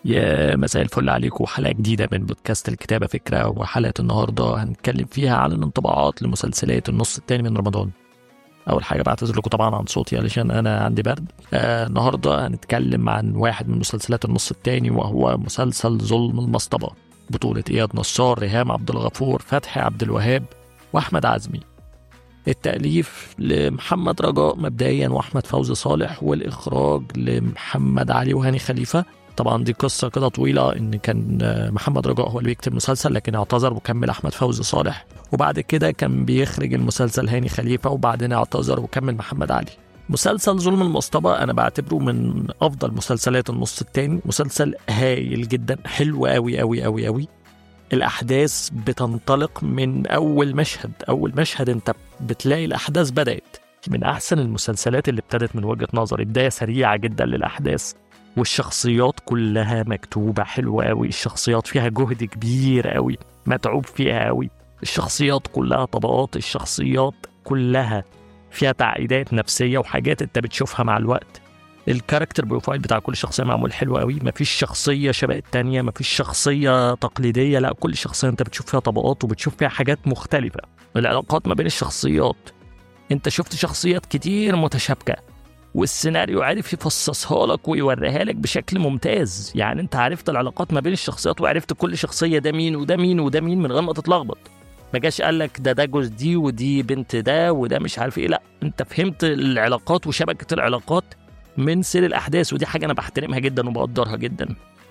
يا مساء الفل عليكم حلقة جديدة من بودكاست الكتابة فكرة وحلقة النهاردة هنتكلم فيها عن الانطباعات لمسلسلات النص التاني من رمضان أول حاجة بعتذر لكم طبعا عن صوتي علشان أنا عندي برد آه النهاردة هنتكلم عن واحد من مسلسلات النص التاني وهو مسلسل ظلم المصطبة بطولة إياد نصار ريهام عبد الغفور فتحي عبد الوهاب وأحمد عزمي التأليف لمحمد رجاء مبدئيا وأحمد فوزي صالح والإخراج لمحمد علي وهاني خليفة طبعا دي قصة كده طويلة إن كان محمد رجاء هو اللي بيكتب مسلسل لكن اعتذر وكمل أحمد فوزي صالح وبعد كده كان بيخرج المسلسل هاني خليفة وبعدين اعتذر وكمل محمد علي مسلسل ظلم المصطبة أنا بعتبره من أفضل مسلسلات النص التاني مسلسل هايل جدا حلو أوي أوي أوي أوي الأحداث بتنطلق من أول مشهد أول مشهد أنت بتلاقي الأحداث بدأت من أحسن المسلسلات اللي ابتدت من وجهة نظري بداية سريعة جدا للأحداث والشخصيات كلها مكتوبة حلوة أوي الشخصيات فيها جهد كبير أوي متعوب فيها أوي الشخصيات كلها طبقات الشخصيات كلها فيها تعقيدات نفسية وحاجات انت بتشوفها مع الوقت الكاركتر بروفايل بتاع كل شخصية معمول حلو قوي مفيش شخصية شبه التانية مفيش شخصية تقليدية لا كل شخصية انت بتشوف فيها طبقات وبتشوف فيها حاجات مختلفة العلاقات ما بين الشخصيات انت شفت شخصيات كتير متشابكة والسيناريو عارف يفصصها لك ويوريها لك بشكل ممتاز يعني انت عرفت العلاقات ما بين الشخصيات وعرفت كل شخصية ده مين وده مين وده مين من غير ما تتلخبط ما جاش قال لك ده ده جوز دي ودي بنت ده وده مش عارف ايه لا انت فهمت العلاقات وشبكة العلاقات من سير الاحداث ودي حاجة انا بحترمها جدا وبقدرها جدا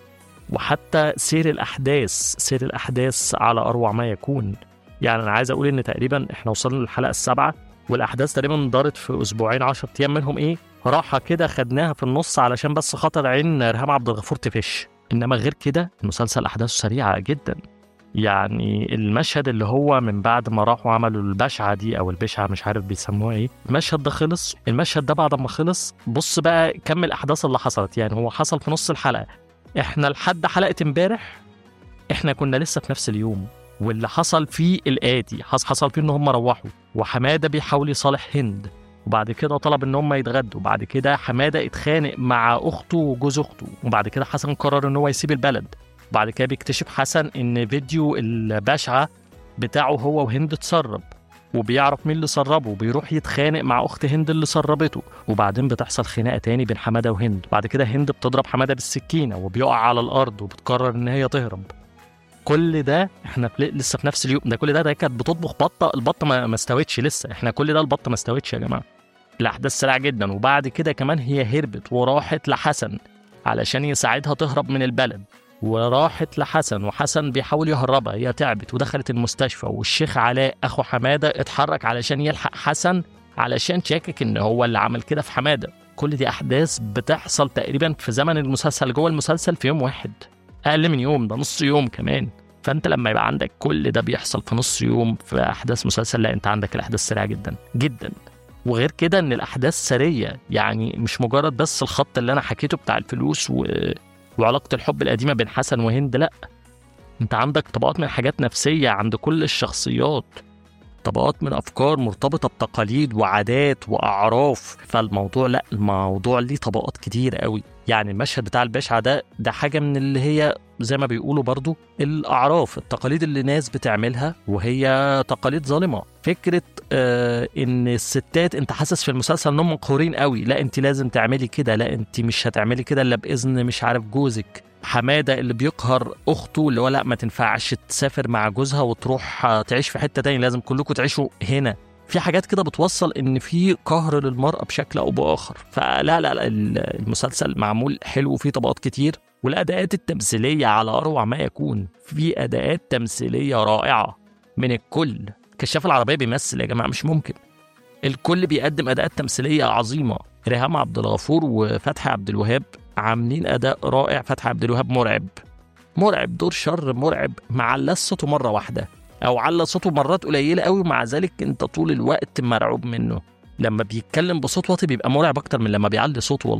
وحتى سير الاحداث سير الاحداث على اروع ما يكون يعني انا عايز اقول ان تقريبا احنا وصلنا للحلقة السابعة والاحداث تقريبا دارت في اسبوعين 10 ايام منهم ايه راحه كده خدناها في النص علشان بس خاطر عين ريهام عبد الغفور تفش انما غير كده المسلسل احداثه سريعه جدا يعني المشهد اللي هو من بعد ما راحوا عملوا البشعه دي او البشعه مش عارف بيسموها ايه المشهد ده خلص المشهد ده بعد ما خلص بص بقى كم الاحداث اللي حصلت يعني هو حصل في نص الحلقه احنا لحد حلقه امبارح احنا كنا لسه في نفس اليوم واللي حصل فيه الآتي حصل فيه إن هم روحوا وحمادة بيحاول يصالح هند وبعد كده طلب إن هم يتغدوا وبعد كده حمادة اتخانق مع أخته وجوز أخته وبعد كده حسن قرر إن هو يسيب البلد وبعد كده بيكتشف حسن إن فيديو البشعة بتاعه هو وهند اتسرب وبيعرف مين اللي سربه وبيروح يتخانق مع اخت هند اللي سربته وبعدين بتحصل خناقه تاني بين حماده وهند بعد كده هند بتضرب حماده بالسكينه وبيقع على الارض وبتقرر ان هي تهرب كل ده احنا في لسه في نفس اليوم ده كل ده ده كانت بتطبخ بطه البطه ما, ما استوتش لسه احنا كل ده البطه ما استوتش يا جماعه الاحداث سريعه جدا وبعد كده كمان هي هربت وراحت لحسن علشان يساعدها تهرب من البلد وراحت لحسن وحسن بيحاول يهربها هي تعبت ودخلت المستشفى والشيخ علاء اخو حماده اتحرك علشان يلحق حسن علشان شاكك ان هو اللي عمل كده في حماده كل دي احداث بتحصل تقريبا في زمن المسلسل جوه المسلسل في يوم واحد اقل من يوم ده نص يوم كمان فانت لما يبقى عندك كل ده بيحصل في نص يوم في احداث مسلسل لا انت عندك الاحداث سريعه جدا جدا وغير كده ان الاحداث سريه يعني مش مجرد بس الخط اللي انا حكيته بتاع الفلوس و... وعلاقه الحب القديمه بين حسن وهند لا انت عندك طبقات من حاجات نفسيه عند كل الشخصيات طبقات من افكار مرتبطه بتقاليد وعادات واعراف فالموضوع لا الموضوع ليه طبقات كتير قوي يعني المشهد بتاع البشعه ده ده حاجه من اللي هي زي ما بيقولوا برضو الاعراف التقاليد اللي ناس بتعملها وهي تقاليد ظالمه فكره آه ان الستات انت حاسس في المسلسل انهم مقهورين قوي لا انت لازم تعملي كده لا انت مش هتعملي كده الا باذن مش عارف جوزك حماده اللي بيقهر اخته اللي هو لا ما تنفعش تسافر مع جوزها وتروح تعيش في حته تاني لازم كلكم تعيشوا هنا في حاجات كده بتوصل ان في قهر للمراه بشكل او باخر فلا لا لا المسلسل معمول حلو وفيه طبقات كتير والاداءات التمثيليه على اروع ما يكون في اداءات تمثيليه رائعه من الكل كشاف العربيه بيمثل يا جماعه مش ممكن الكل بيقدم اداءات تمثيليه عظيمه ريهام عبد الغفور وفتحي عبد الوهاب عاملين اداء رائع فتحي عبد الوهاب مرعب مرعب دور شر مرعب معلق صوته مره واحده او على صوته مرات قليله قوي ومع ذلك انت طول الوقت مرعوب منه لما بيتكلم بصوت واطي بيبقى مرعب اكتر من لما بيعلي صوته والله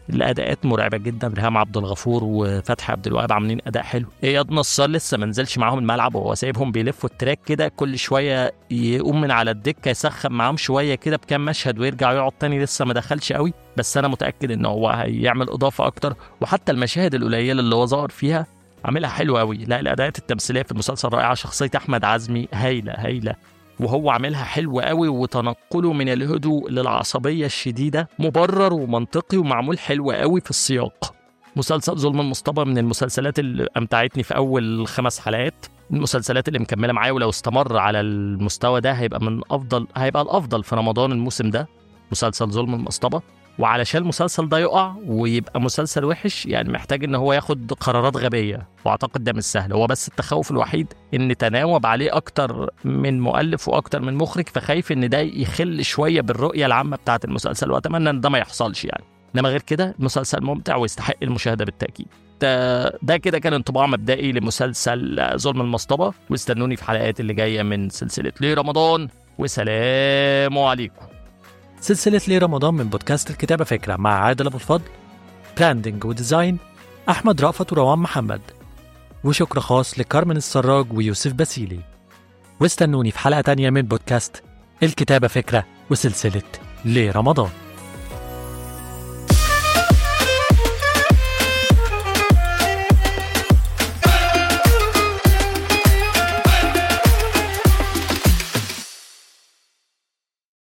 الاداءات مرعبه جدا ريهام عبد الغفور وفتحي عبد الوهاب عاملين اداء حلو اياد نصار لسه ما نزلش معاهم الملعب وهو سايبهم بيلفوا التراك كده كل شويه يقوم من على الدكه يسخن معاهم شويه كده بكام مشهد ويرجع يقعد تاني لسه ما دخلش قوي بس انا متاكد ان هو هيعمل اضافه اكتر وحتى المشاهد القليله اللي هو ظهر فيها عاملها حلو قوي لا الاداءات التمثيليه في المسلسل رائعه شخصيه احمد عزمي هايله هايله وهو عاملها حلو قوي وتنقله من الهدوء للعصبيه الشديده مبرر ومنطقي ومعمول حلو قوي في السياق مسلسل ظلم المصطبة من المسلسلات اللي امتعتني في اول خمس حلقات المسلسلات اللي مكمله معايا ولو استمر على المستوى ده هيبقى من افضل هيبقى الافضل في رمضان الموسم ده مسلسل ظلم المصطبة وعلشان المسلسل ده يقع ويبقى مسلسل وحش يعني محتاج ان هو ياخد قرارات غبيه واعتقد ده مش سهل هو بس التخوف الوحيد ان تناوب عليه اكتر من مؤلف واكتر من مخرج فخايف ان ده يخل شويه بالرؤيه العامه بتاعه المسلسل واتمنى ان ده ما يحصلش يعني انما غير كده المسلسل ممتع ويستحق المشاهده بالتاكيد ده ده كده كان انطباع مبدئي لمسلسل ظلم المصطبه واستنوني في الحلقات اللي جايه من سلسله ليه رمضان وسلام عليكم سلسلة ليه رمضان من بودكاست الكتابة فكرة مع عادل أبو الفضل براندنج وديزاين أحمد رأفت وروان محمد وشكر خاص لكارمن السراج ويوسف باسيلي واستنوني في حلقة تانية من بودكاست الكتابة فكرة وسلسلة ليه رمضان